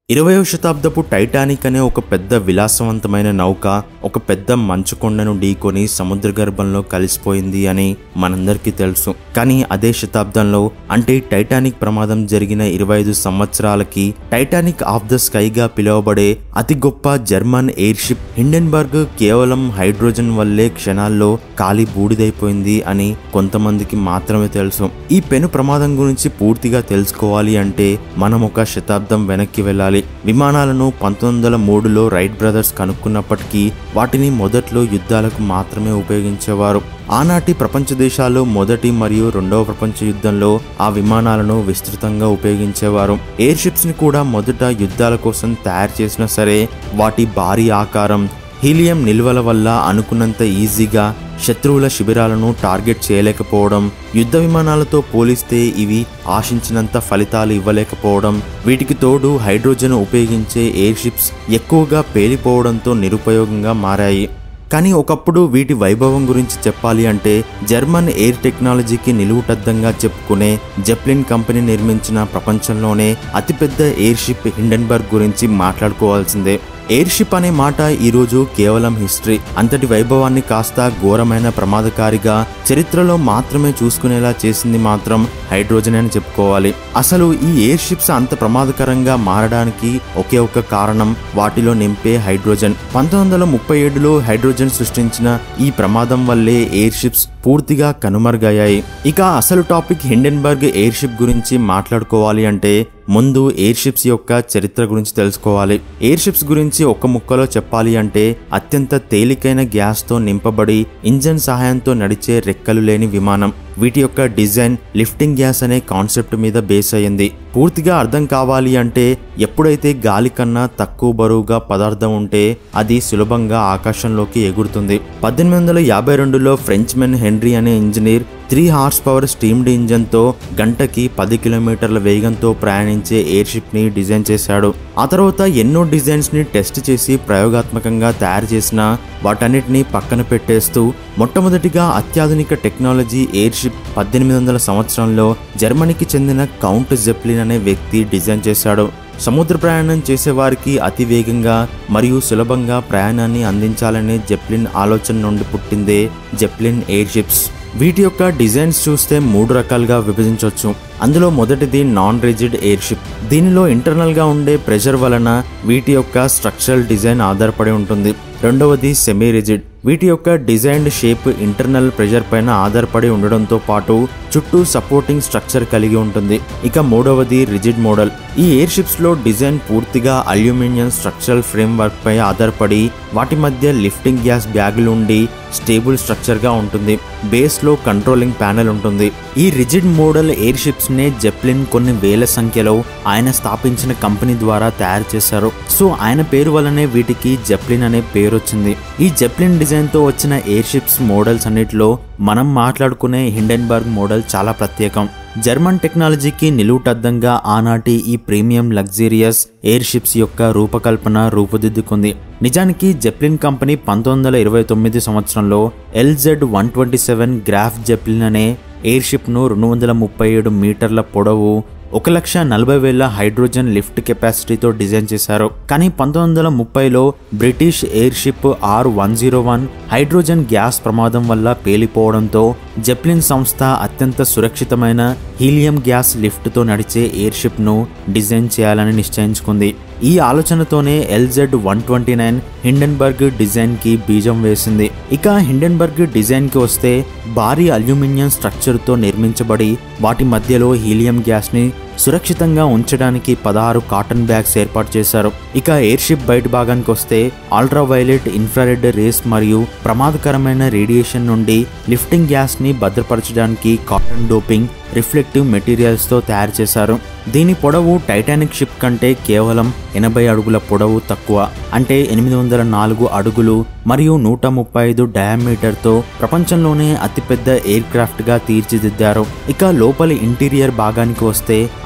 ఇరవయో శతాబ్దపు టైటానిక్ అనే ఒక పెద్ద విలాసవంతమైన నౌక ఒక పెద్ద మంచు కొండను ఢీకొని సముద్ర గర్భంలో కలిసిపోయింది అని మనందరికీ తెలుసు కానీ అదే శతాబ్దంలో అంటే టైటానిక్ ప్రమాదం జరిగిన ఇరవై ఐదు సంవత్సరాలకి టైటానిక్ ఆఫ్ ద స్కైగా పిలువబడే అతి గొప్ప జర్మన్ ఎయిర్షిప్ హిండెన్బర్గ్ కేవలం హైడ్రోజన్ వల్లే క్షణాల్లో కాలి బూడిదైపోయింది అని కొంతమందికి మాత్రమే తెలుసు ఈ పెను ప్రమాదం గురించి పూర్తిగా తెలుసుకోవాలి అంటే మనం ఒక శతాబ్దం వెనక్కి వెళ్ళాలి విమానాలను పంతొమ్మిది వందల మూడులో రైట్ బ్రదర్స్ కనుక్కున్నప్పటికీ వాటిని మొదట్లో యుద్ధాలకు మాత్రమే ఉపయోగించేవారు ఆనాటి ప్రపంచ దేశాలు మొదటి మరియు రెండవ ప్రపంచ యుద్ధంలో ఆ విమానాలను విస్తృతంగా ఉపయోగించేవారు ఎయిర్ షిప్స్ ని కూడా మొదట యుద్ధాల కోసం తయారు చేసినా సరే వాటి భారీ ఆకారం హీలియం నిల్వల వల్ల అనుకున్నంత ఈజీగా శత్రువుల శిబిరాలను టార్గెట్ చేయలేకపోవడం యుద్ధ విమానాలతో పోలిస్తే ఇవి ఆశించినంత ఫలితాలు ఇవ్వలేకపోవడం వీటికి తోడు హైడ్రోజన్ ఉపయోగించే ఎయిర్ షిప్స్ ఎక్కువగా పేలిపోవడంతో నిరుపయోగంగా మారాయి కానీ ఒకప్పుడు వీటి వైభవం గురించి చెప్పాలి అంటే జర్మన్ ఎయిర్ టెక్నాలజీకి నిలువుటద్దంగా చెప్పుకునే జెప్లిన్ కంపెనీ నిర్మించిన ప్రపంచంలోనే అతిపెద్ద ఎయిర్ షిప్ హిండెన్బర్గ్ గురించి మాట్లాడుకోవాల్సిందే ఎయిర్ షిప్ అనే మాట ఈరోజు కేవలం హిస్టరీ అంతటి వైభవాన్ని కాస్త ఘోరమైన ప్రమాదకారిగా చరిత్రలో మాత్రమే చూసుకునేలా చేసింది మాత్రం హైడ్రోజన్ అని చెప్పుకోవాలి అసలు ఈ ఎయిర్ షిప్స్ అంత ప్రమాదకరంగా మారడానికి ఒకే ఒక్క కారణం వాటిలో నింపే హైడ్రోజన్ పంతొమ్మిది వందల ముప్పై ఏడులో హైడ్రోజన్ సృష్టించిన ఈ ప్రమాదం వల్లే ఎయిర్ షిప్స్ పూర్తిగా కనుమరుగయ్యాయి ఇక అసలు టాపిక్ హిండెన్బర్గ్ ఎయిర్ షిప్ గురించి మాట్లాడుకోవాలి అంటే ముందు ఎయిర్ షిప్స్ యొక్క చరిత్ర గురించి తెలుసుకోవాలి ఎయిర్ షిప్స్ గురించి ఒక్క ముక్కలో చెప్పాలి అంటే అత్యంత తేలికైన గ్యాస్తో నింపబడి ఇంజన్ సహాయంతో నడిచే రెక్కలు లేని విమానం వీటి యొక్క డిజైన్ లిఫ్టింగ్ గ్యాస్ అనే కాన్సెప్ట్ మీద బేస్ అయ్యింది పూర్తిగా అర్థం కావాలి అంటే ఎప్పుడైతే గాలి కన్నా తక్కువ బరువుగా పదార్థం ఉంటే అది సులభంగా ఆకాశంలోకి ఎగురుతుంది పద్దెనిమిది వందల యాభై రెండులో ఫ్రెంచ్ మెన్ హెన్రీ అనే engineer three horse power steamed ఇంజన్తో గంటకి పది కిలోమీటర్ల వేగంతో ప్రయాణించే ఎయిర్ షిప్ ని డిజైన్ చేశాడు ఆ తర్వాత ఎన్నో డిజైన్స్ ని టెస్ట్ చేసి ప్రయోగాత్మకంగా తయారు చేసిన వాటన్నిటిని పక్కన పెట్టేస్తూ మొట్టమొదటిగా అత్యాధునిక టెక్నాలజీ ఎయిర్ షిప్ పద్దెనిమిది వందల సంవత్సరంలో జర్మనీకి చెందిన కౌంట్ జెప్లిన్ అనే వ్యక్తి డిజైన్ చేశాడు సముద్ర ప్రయాణం చేసేవారికి అతి వేగంగా మరియు సులభంగా ప్రయాణాన్ని అందించాలనే జెప్లిన్ ఆలోచన నుండి పుట్టిందే జెప్లిన్ ఎయిర్ షిప్స్ వీటి యొక్క డిజైన్స్ చూస్తే మూడు రకాలుగా విభజించవచ్చు అందులో మొదటిది నాన్ రిజిడ్ ఎయిర్ షిప్ దీనిలో ఇంటర్నల్గా ఉండే ప్రెషర్ వలన వీటి యొక్క స్ట్రక్చరల్ డిజైన్ ఆధారపడి ఉంటుంది రెండవది సెమీ రిజిడ్ వీటి యొక్క డిజైన్డ్ షేప్ ఇంటర్నల్ ప్రెషర్ పైన ఆధారపడి ఉండడంతో పాటు చుట్టూ సపోర్టింగ్ స్ట్రక్చర్ కలిగి ఉంటుంది ఇక మూడవది రిజిడ్ మోడల్ ఈ ఎయిర్ షిప్స్ లో డిజైన్ పూర్తిగా అల్యూమినియం స్ట్రక్చరల్ ఫ్రేమ్ వర్క్ పై ఆధారపడి వాటి మధ్య లిఫ్టింగ్ గ్యాస్ బ్యాగులు ఉండి స్టేబుల్ స్ట్రక్చర్ గా ఉంటుంది బేస్ లో కంట్రోలింగ్ ప్యానెల్ ఉంటుంది ఈ రిజిడ్ మోడల్ ఎయిర్ షిప్స్ నే జెప్లిన్ కొన్ని వేల సంఖ్యలో ఆయన స్థాపించిన కంపెనీ ద్వారా తయారు చేశారు సో ఆయన పేరు వల్లనే వీటికి జెప్లిన్ అనే పేరు వచ్చింది ఈ జెప్లిన్ డిజైన్ తో వచ్చిన ఎయిర్ షిప్స్ మోడల్స్ అన్నిటిలో మనం మాట్లాడుకునే హిండెన్బర్గ్ మోడల్ చాలా ప్రత్యేకం జర్మన్ టెక్నాలజీకి నిలువుటద్దంగా ఆనాటి ఈ ప్రీమియం లగ్జీరియస్ ఎయిర్ షిప్స్ యొక్క రూపకల్పన రూపుదిద్దుకుంది నిజానికి జెప్లిన్ కంపెనీ పంతొమ్మిది వందల ఇరవై తొమ్మిది సంవత్సరంలో LZ one twenty seven Graf Zeppelin అనే ఎయిర్ షిప్ను రెండు వందల ముప్పై ఏడు మీటర్ల పొడవు ఒక లక్ష నలభై వేల హైడ్రోజన్ లిఫ్ట్ కెపాసిటీతో డిజైన్ చేశారు కానీ పంతొమ్మిది వందల ముప్పైలో British airship R one zero one hydrogen gas ప్రమాదం వల్ల పేలిపోవడంతో జెప్లిన్ సంస్థ అత్యంత సురక్షితమైన హీలియం గ్యాస్ లిఫ్ట్తో నడిచే ఎయిర్ షిప్ను డిజైన్ చేయాలని నిశ్చయించుకుంది ఈ ఆలోచనతోనే LZ one twenty nine Hindenburg design కి బీజం వేసింది ఇక హిండెన్బర్గ్ డిజైన్ కి వస్తే భారీ అల్యూమినియం స్ట్రక్చర్ తో నిర్మించబడి వాటి మధ్యలో హీలియం గ్యాస్ ని సురక్షితంగా ఉంచడానికి పదహారు కాటన్ బ్యాగ్స్ ఏర్పాటు చేశారు ఇక ఎయిర్ షిప్ బయట భాగానికి వస్తే అల్ట్రా వైలెట్ ఇన్ఫ్రారెడ్ రేస్ మరియు ప్రమాదకరమైన రేడియేషన్ నుండి లిఫ్టింగ్ గ్యాస్ ని భద్రపరచడానికి కాటన్ డోపింగ్ రిఫ్లెక్టివ్ మెటీరియల్స్ తో తయారు చేశారు దీని పొడవు టైటానిక్ షిప్ కంటే కేవలం ఎనభై అడుగుల పొడవు తక్కువ అంటే ఎనిమిది వందల నాలుగు అడుగులు మరియు నూట ముప్పై ఐదు డయామీటర్తో ప్రపంచంలోనే అతిపెద్ద ఎయిర్ క్రాఫ్ట్ గా తీర్చిదిద్దారు ఇక లోపలి ఇంటీరియర్ భాగానికి వస్తే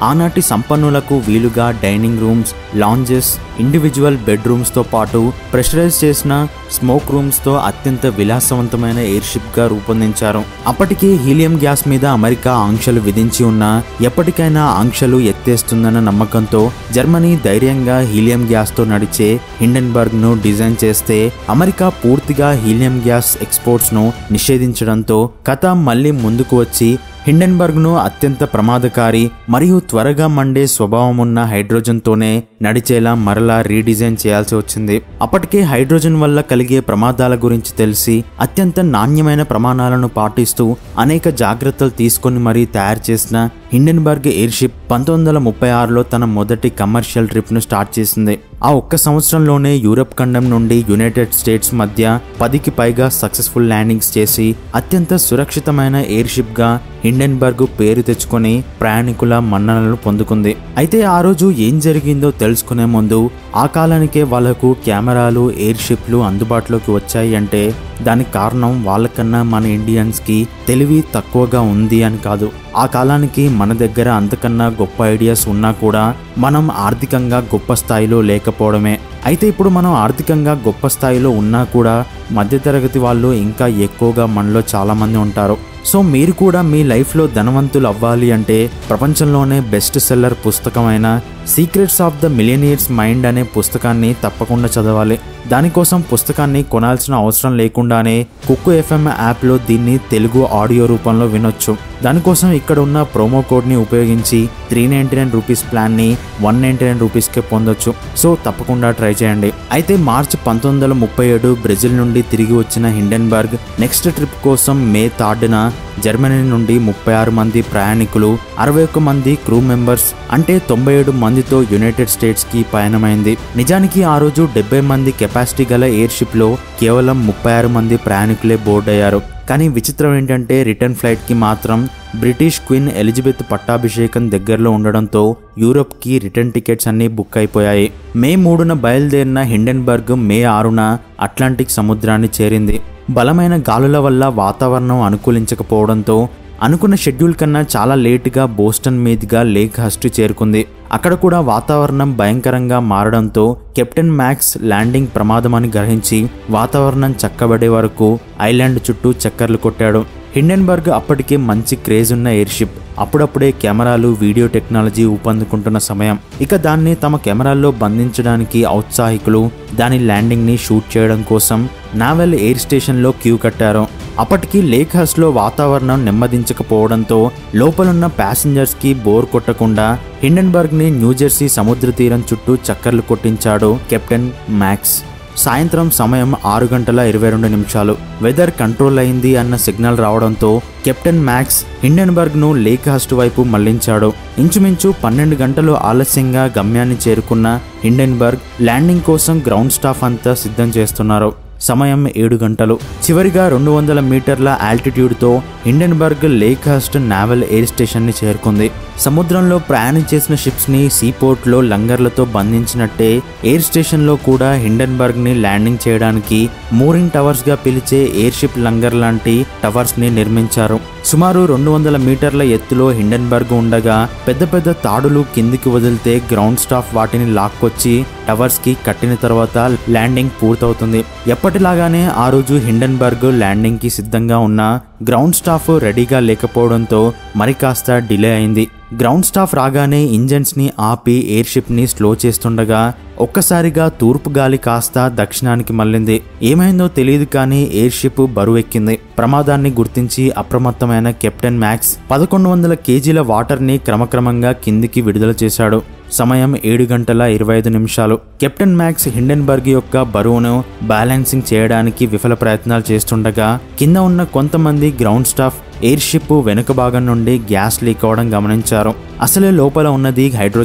ఆనాటి సంపన్నులకు వీలుగా డైనింగ్ రూమ్స్ లాంజెస్ ఇండివిజువల్ బెడ్రూమ్స్తో పాటు ప్రెషరైజ్ చేసిన స్మోక్ రూమ్స్తో అత్యంత విలాసవంతమైన ఎయిర్షిప్గా రూపొందించారు అప్పటికే హీలియం గ్యాస్ మీద అమెరికా ఆంక్షలు విధించి ఉన్న ఎప్పటికైనా ఆంక్షలు ఎత్తేస్తుందన్న నమ్మకంతో జర్మనీ ధైర్యంగా హీలియం గ్యాస్తో నడిచే హిండెన్బర్గ్ను డిజైన్ చేస్తే అమెరికా పూర్తిగా హీలియం గ్యాస్ ఎక్స్పోర్ట్స్ను నిషేధించడంతో కథ మళ్ళీ ముందుకు వచ్చి హిండెన్బర్గ్ను అత్యంత ప్రమాదకారి మరియు త్వరగా మండే స్వభావం ఉన్న హైడ్రోజన్తోనే నడిచేలా మరలా రీడిజైన్ చేయాల్సి వచ్చింది అప్పటికే హైడ్రోజన్ వల్ల కలిగే ప్రమాదాల గురించి తెలిసి అత్యంత నాణ్యమైన ప్రమాణాలను పాటిస్తూ అనేక జాగ్రత్తలు తీసుకొని మరీ తయారు చేసిన హిండెన్బర్గ్ ఎయిర్షిప్ పంతొమ్మిది వందల ముప్పై ఆరులో తన మొదటి కమర్షియల్ ట్రిప్ను స్టార్ట్ చేసింది ఆ ఒక్క సంవత్సరంలోనే యూరప్ ఖండం నుండి యునైటెడ్ స్టేట్స్ మధ్య పదికి పైగా సక్సెస్ఫుల్ ల్యాండింగ్స్ చేసి అత్యంత సురక్షితమైన ఎయిర్షిప్గా హిండెన్బర్గ్ పేరు తెచ్చుకొని ప్రయాణికుల మన్ననలు పొందుకుంది అయితే ఆ రోజు ఏం జరిగిందో తెలుసుకునే ముందు ఆ కాలానికే వాళ్లకు కెమెరాలు ఎయిర్షిప్లు అందుబాటులోకి వచ్చాయి అంటే దానికి కారణం వాళ్ళకన్నా మన ఇండియన్స్కి తెలివి తక్కువగా ఉంది అని కాదు ఆ కాలానికి మన దగ్గర అంతకన్నా గొప్ప ఐడియాస్ ఉన్నా కూడా మనం ఆర్థికంగా గొప్ప స్థాయిలో లేకపోవడమే అయితే ఇప్పుడు మనం ఆర్థికంగా గొప్ప స్థాయిలో ఉన్నా కూడా మధ్యతరగతి వాళ్ళు ఇంకా ఎక్కువగా మనలో చాలామంది ఉంటారు సో మీరు కూడా మీ లైఫ్లో ధనవంతులు అవ్వాలి అంటే ప్రపంచంలోనే బెస్ట్ సెల్లర్ పుస్తకమైన secrets of the millionaires mind అనే పుస్తకాన్ని తప్పకుండా చదవాలి దానికోసం పుస్తకాన్ని కొనాల్సిన అవసరం లేకుండానే కుక్కు ఎఫ్ఎం యాప్లో దీన్ని తెలుగు ఆడియో రూపంలో వినొచ్చు దానికోసం ఇక్కడ ఉన్న ప్రోమో కోడ్ని ఉపయోగించి త్రీ నైంటీ నైన్ రూపీస్ ప్లాన్ని వన్ నైంటీ నైన్ రూపీస్కే పొందొచ్చు సో తప్పకుండా ట్రై చేయండి అయితే మార్చి పంతొమ్మిది వందల ముప్పై ఏడు బ్రెజిల్ నుండి తిరిగి వచ్చిన హిండెన్బర్గ్ నెక్స్ట్ ట్రిప్ కోసం మే థర్డ్న జర్మనీ నుండి ముప్పై ఆరు మంది ప్రయాణికులు అరవై ఒక్క మంది క్రూ మెంబర్స్ అంటే తొంభై ఏడు మందితో యునైటెడ్ స్టేట్స్కి పయనమైంది నిజానికి ఆ రోజు డెబ్బై మంది కెపాసిటీ గల ఎయిర్షిప్లో కేవలం ముప్పై ఆరు మంది ప్రయాణికులే బోర్డ్ అయ్యారు కానీ విచిత్రం ఏంటంటే రిటర్న్ ఫ్లైట్కి మాత్రం బ్రిటిష్ క్వీన్ ఎలిజబెత్ పట్టాభిషేకం దగ్గరలో ఉండడంతో యూరోప్కి రిటర్న్ టికెట్స్ అన్నీ బుక్ అయిపోయాయి మే మూడున బయలుదేరిన హిండెన్బర్గ్ మే ఆరున అట్లాంటిక్ సముద్రాన్ని చేరింది బలమైన గాలుల వల్ల వాతావరణం అనుకూలించకపోవడంతో అనుకున్న షెడ్యూల్ కన్నా చాలా లేటుగా బోస్టన్ మీదుగా లేక్ హస్ట్ చేరుకుంది అక్కడ కూడా వాతావరణం భయంకరంగా మారడంతో కెప్టెన్ మ్యాక్స్ ల్యాండింగ్ ప్రమాదమని గ్రహించి వాతావరణం చక్కబడే వరకు ఐలాండ్ చుట్టూ చక్కర్లు కొట్టాడు హిండెన్బర్గ్ అప్పటికే మంచి క్రేజ్ ఉన్న ఎయిర్షిప్ అప్పుడప్పుడే కెమెరాలు వీడియో టెక్నాలజీ ఊపందుకుంటున్న సమయం ఇక దాన్ని తమ కెమెరాల్లో బంధించడానికి ఔత్సాహికులు దాని ల్యాండింగ్ని షూట్ చేయడం కోసం నావెల్ ఎయిర్ స్టేషన్లో క్యూ కట్టారు అప్పటికి లేక్ హౌస్లో వాతావరణం నెమ్మదించకపోవడంతో లోపలున్న ప్యాసింజర్స్కి బోర్ కొట్టకుండా హిండెన్బర్గ్ని న్యూజెర్సీ సముద్ర తీరం చుట్టూ చక్కర్లు కొట్టించాడు కెప్టెన్ మ్యాక్స్ సాయంత్రం సమయం ఆరు గంటల ఇరవై రెండు నిమిషాలు వెదర్ కంట్రోల్ అయింది అన్న సిగ్నల్ రావడంతో కెప్టెన్ మ్యాక్స్ హిండెన్బర్గ్ను లేక్ హస్ట్ వైపు మళ్లించాడు ఇంచుమించు పన్నెండు గంటలు ఆలస్యంగా గమ్యాన్ని చేరుకున్న హిండెన్బర్గ్ ల్యాండింగ్ కోసం గ్రౌండ్ స్టాఫ్ అంతా సిద్ధం చేస్తున్నారు సమయం ఏడు గంటలు చివరిగా రెండు వందల మీటర్ల ఆల్టిట్యూడ్తో Hindenburg Lakehurst naval air స్టేషన్ని చేరుకుంది సముద్రంలో ప్రయాణం చేసిన షిప్స్ని సీపోర్ట్లో లంగర్లతో బంధించినట్టే ఎయిర్ స్టేషన్లో కూడా హిండెన్బర్గ్ని ల్యాండింగ్ చేయడానికి మూరింగ్ టవర్స్గా పిలిచే ఎయిర్షిప్ లంగర్ లాంటి టవర్స్ని నిర్మించారు సుమారు రెండు వందల మీటర్ల ఎత్తులో హిండెన్బర్గ్ ఉండగా పెద్ద పెద్ద తాడులు కిందికి వదిలితే గ్రౌండ్ స్టాఫ్ వాటిని లాక్కొచ్చి టవర్స్కి కట్టిన తర్వాత ల్యాండింగ్ పూర్తవుతుంది ఎప్పటిలాగానే ఆ రోజు హిండెన్బర్గ్ ల్యాండింగ్కి సిద్ధంగా ఉన్న గ్రౌండ్ స్టాఫ్ రెడీగా లేకపోవడంతో మరి కాస్త డిలే అయింది గ్రౌండ్ స్టాఫ్ రాగానే ఇంజన్స్ని ఆపి ఎయిర్షిప్ని స్లో చేస్తుండగా ఒక్కసారిగా తూర్పు గాలి కాస్త దక్షిణానికి మళ్ళింది ఏమైందో తెలియదు కానీ ఎయిర్షిప్ బరువెక్కింది ప్రమాదాన్ని గుర్తించి అప్రమత్తమైన కెప్టెన్ మ్యాక్స్ పదకొండు వందల కేజీల వాటర్ని క్రమక్రమంగా కిందికి విడుదల చేశాడు సమయం ఏడు గంటల ఇరవై ఐదు నిమిషాలు కెప్టెన్ మ్యాక్స్ హిండెన్బర్గ్ యొక్క బరువును బ్యాలెన్సింగ్ చేయడానికి విఫల ప్రయత్నాలు చేస్తుండగా కింద ఉన్న కొంతమంది గ్రౌండ్ స్టాఫ్ ఎయిర్ షిప్ వెనుక భాగం నుండి గ్యాస్ లీక్ అవడం గమనించారు అసలే లోపల ఉన్నది హైడ్రోజన్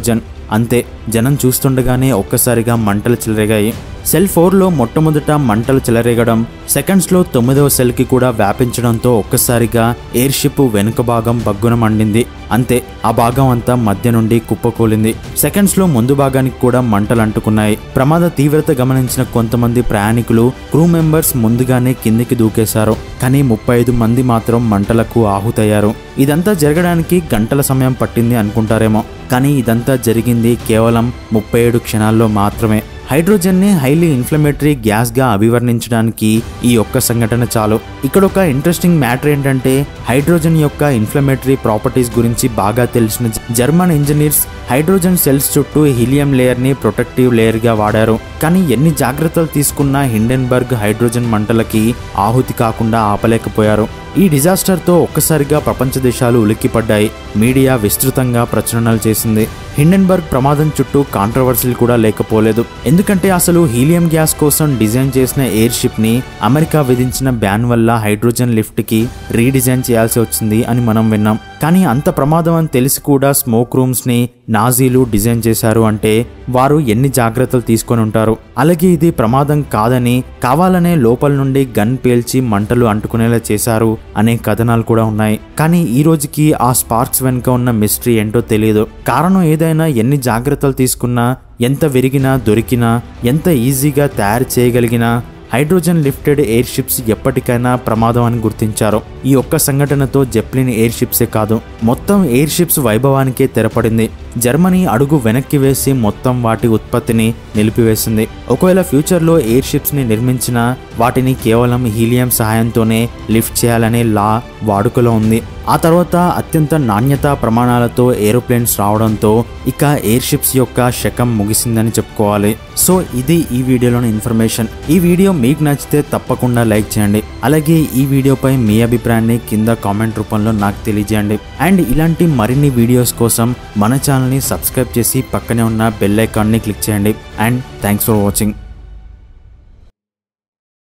అంతే జనం చూస్తుండగానే ఒక్కసారిగా మంటలు చెలరేగాయి సెల్ ఫోర్లో మొట్టమొదట మంటలు చెలరేగడం సెకండ్స్లో తొమ్మిదవ సెల్కి కూడా వ్యాపించడంతో ఒక్కసారిగా ఎయిర్ షిప్ వెనుక భాగం బగ్గున మండింది అంతే ఆ భాగం అంతా మధ్య నుండి కుప్పకూలింది సెకండ్స్లో ముందు భాగానికి కూడా మంటలు అంటుకున్నాయి ప్రమాద తీవ్రత గమనించిన కొంతమంది ప్రయాణికులు క్రూ మెంబర్స్ ముందుగానే కిందికి దూకేశారు కానీ ముప్పై ఐదు మంది మాత్రం మంటలకు ఆహుతయ్యారు ఇదంతా జరగడానికి గంటల సమయం పట్టింది అనుకుంటారేమో కానీ ఇదంతా జరిగింది కేవలం ముప్పై ఏడు క్షణాల్లో మాత్రమే హైడ్రోజన్ని హైలీ ఇన్ఫ్లమేటరీ గ్యాస్గా అభివర్ణించడానికి ఈ ఒక్క సంఘటన చాలు ఇక్కడ ఒక ఇంట్రెస్టింగ్ మ్యాటర్ ఏంటంటే హైడ్రోజన్ యొక్క ఇన్ఫ్లమేటరీ ప్రాపర్టీస్ గురించి బాగా తెలిసిన జర్మన్ ఇంజనీర్స్ హైడ్రోజన్ సెల్స్ చుట్టూ హీలియం లేయర్ని ప్రొటెక్టివ్ లేయర్గా వాడారు కానీ ఎన్ని జాగ్రత్తలు తీసుకున్నా హిండెన్బర్గ్ హైడ్రోజన్ మంటలకి ఆహుతి కాకుండా ఆపలేకపోయారు ఈ డిజాస్టర్తో ఒక్కసారిగా ప్రపంచ దేశాలు ఉలిక్కిపడ్డాయి మీడియా విస్తృతంగా ప్రచురణలు చేసింది హిండెన్బర్గ్ ప్రమాదం చుట్టూ కాంట్రవర్సీలు కూడా లేకపోలేదు ఎందుకంటే అసలు హీలియం గ్యాస్ కోసం డిజైన్ చేసిన ఎయిర్ షిప్ ని అమెరికా విధించిన బ్యాన్ వల్ల హైడ్రోజన్ లిఫ్ట్ కి రీడిజైన్ చేయాల్సి వచ్చింది అని మనం విన్నాం కానీ అంత ప్రమాదం అని తెలిసి కూడా స్మోక్ రూమ్స్ ని నాజీలు డిజైన్ చేశారు అంటే వారు ఎన్ని జాగ్రత్తలు తీసుకొని ఉంటారు అలాగే ఇది ప్రమాదం కాదని కావాలనే లోపల నుండి గన్ పేల్చి మంటలు అంటుకునేలా చేశారు అనే కథనాలు కూడా ఉన్నాయి కానీ ఈ రోజుకి ఆ స్పార్క్స్ వెనుక ఉన్న మిస్టరీ ఏంటో తెలియదు కారణం ఏదైనా ఎన్ని జాగ్రత్తలు తీసుకున్నా ఎంత విరిగినా దొరికినా ఎంత ఈజీగా తయారు చేయగలిగినా హైడ్రోజన్ లిఫ్టెడ్ ఎయిర్ షిప్స్ ఎప్పటికైనా ప్రమాదం అని గుర్తించారు ఈ ఒక్క సంఘటనతో జెప్లిన్ ఎయిర్ షిప్సే కాదు మొత్తం ఎయిర్ షిప్స్ వైభవానికే తెరపడింది జర్మనీ అడుగు వెనక్కి వేసి మొత్తం వాటి ఉత్పత్తిని నిలిపివేసింది ఒకవేళ ఫ్యూచర్లో ఎయిర్ షిప్స్ని నిర్మించినా వాటిని కేవలం హీలియం సహాయంతోనే లిఫ్ట్ చేయాలనే లా వాడుకలో ఉంది ఆ తర్వాత అత్యంత నాణ్యత ప్రమాణాలతో ఏరోప్లేన్స్ రావడంతో ఇక ఎయిర్ షిప్స్ యొక్క శకం ముగిసిందని చెప్పుకోవాలి సో ఇది ఈ వీడియోలోని ఇన్ఫర్మేషన్ ఈ వీడియో మీకు నచ్చితే తప్పకుండా లైక్ చేయండి అలాగే ఈ వీడియోపై మీ అభిప్రాయాన్ని కింద కామెంట్ రూపంలో నాకు తెలియజేయండి అండ్ ఇలాంటి మరిన్ని వీడియోస్ కోసం మన ఛానల్ని సబ్స్క్రైబ్ చేసి పక్కనే ఉన్న బెల్ ఐకాన్ని క్లిక్ చేయండి అండ్ థ్యాంక్స్ ఫర్ వాచింగ్